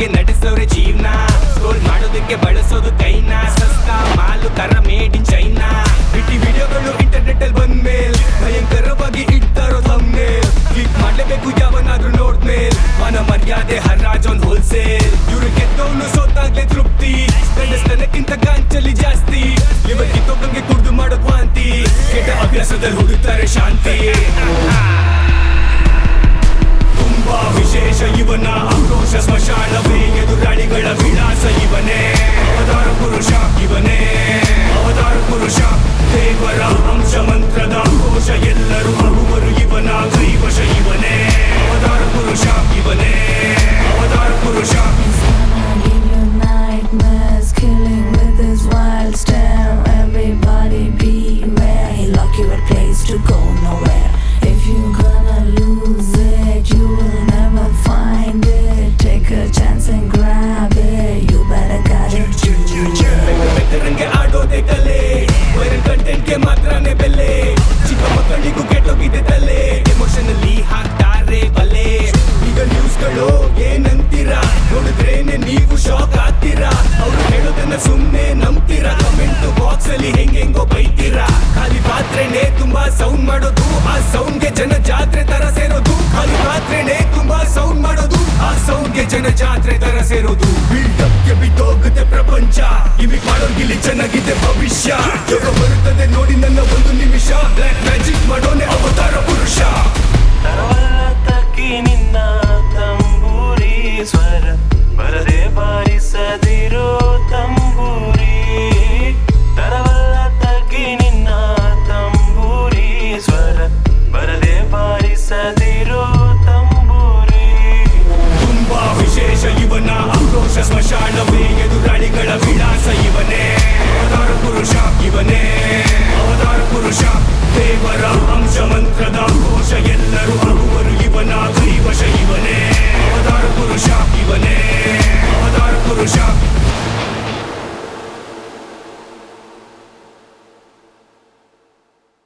ದುಡ್ಡಿಗೆ ನಡೆಸೋರೆ ಜೀವನ ಸ್ಕೋರ್ ಮಾಡೋದಕ್ಕೆ ಬಳಸೋದು ಕೈನ ಸಸ್ತಾ ಮಾಲು ತರ ಮೇಡ್ ಇನ್ ಚೈನಾ ಬಿಟ್ಟಿ ವಿಡಿಯೋಗಳು ಇಂಟರ್ನೆಟ್ ಅಲ್ಲಿ ಬಂದ್ಮೇಲ್ ಭಯಂಕರವಾಗಿ ಇಡ್ತಾರೋ ತಮ್ಮೇಲ್ ಕ್ಲಿಕ್ ಮಾಡ್ಲೇಬೇಕು ಯಾವನಾದ್ರೂ ನೋಡ್ಮೇಲ್ ಮನ ಮರ್ಯಾದೆ ಹರಾಜ್ ಒಂದ್ ಹೋಲ್ಸೇಲ್ ಇವ್ರು ಗೆದ್ದವನು ಸೋತಾಗ್ಲೇ ತೃಪ್ತಿ ಗಂಡಸ್ತನಕ್ಕಿಂತ ಗಾಂಚಲಿ ಜಾಸ್ತಿ ಇವಾಗ ಕಿತ್ತೋಗಂಗೆ ಕುಡ್ದು ಮಾಡೋದ್ ವಾಂತಿ ಕೆಟ್ಟ ಅಭ್ಯಾಸದಲ್ಲಿ ಹುಡುಕ್ತಾರೆ ಶಾಂತಿ ತುಂಬಾ ವಿಶೇಷ ಇವನ ಆಕ್ರೋಶ ಸ್ಮಶಾನವೇ ಎದುರಾಳಿಗಳ ವಿಳಾಸ ಇವನೇ ಅವತಾರ ಪುರುಷ ಇವನೇ ಅವತಾರ ಪುರುಷ ದೇವರ ಅಂಶ ಮಂತ್ರದ ಕೋಶ ಎಲ್ಲರೂ ಅಹುವರು ಇವನ ಕೈವಶ ಇವನೇ ಅವತಾರ ಪುರುಷ ಇವನೇ ಅವತಾರ ಪುರುಷ Gonna give you nightmares, killing with his wild stare. Everybody beware, he lock you at place to go nowhere. If you gonna lose it, you will never find it. Take a chance and grab it. You better got it. ಬೆಕ್ಕರಂಗೆ ಆಡೋದೆ ಕಲೆ viral ಕಂಟೆಂಟ್ಗೆ ಮಾತ್ರನೇ ಬೆಲೆ ಚಿಕ್ಕ ಮಕ್ಕಳಿಗೂ ಕೆಟ್ಟೋಗಿದೆ ತಲೆ ಎಮೋಷನಲ್ಲಿ ಹಾಕ್ತಾರೆ ಬಲೆ ಈಗ ನ್ಯೂಸ್ಗಳು ಏನಂತೀರಾ ನೋಡಿದ್ರೇನೆ ನೀವು ಶಾಕ್ ಆಗ್ತೀರಾ ಅವ್ರು ಹೇಳೋದನ್ನ ಸುಮ್ನೆ ನಂಬ್ತೀರಾ ಕಮೆಂಟ್ ಬಾಕ್ಸ್ ಅಲ್ಲಿ ಹೆಂಗೆಂಗೋ ಬೈತೀರಾ ಖಾಲಿ ಪಾತ್ರೆನೆ ತುಂಬಾ ಸೌಂಡ್ ಮಾಡೋದು ಆ ಸೌಂಡ್ಗೆ ಜನ ಜಾತ್ರೆ ತರ ಸೇರೋದು ಖಾಲಿ ಪಾತ್ರೆನೆ ತುಂಬಾ ಸೌಂಡ್ ಮಾಡೋದು ಆ ಸೌಂಡ್ಗೆ ಜನ ಜಾತ್ರೆ ತರ ಸೇರೋದು ಬಿಲ್ಡಪ್ಗೆ ಬಿದ್ದೋಗುತ್ತೆ ಪ್ರಪಂಚ ಇಮಿಕ್ ಮಾಡೋರ್ಗಿಲ್ಲಿ ಚೆನ್ನಾಗಿದೆ ಭವಿಷ್ಯ ಯೋಗ ಬರುತ್ತದೆ ನೋಡಿ ನನ್ನ ಒಂದು ನಿಮಿಷ ಬ್ಲ್ಯಾಕ್ ಮ್ಯಾಜಿಕ್ ಮಾಡೋನೆ ಅವತಾರ ಪುರುಷ ತರವಲ್ಲ ತಕ್ಕಿ ನಿನ್ನ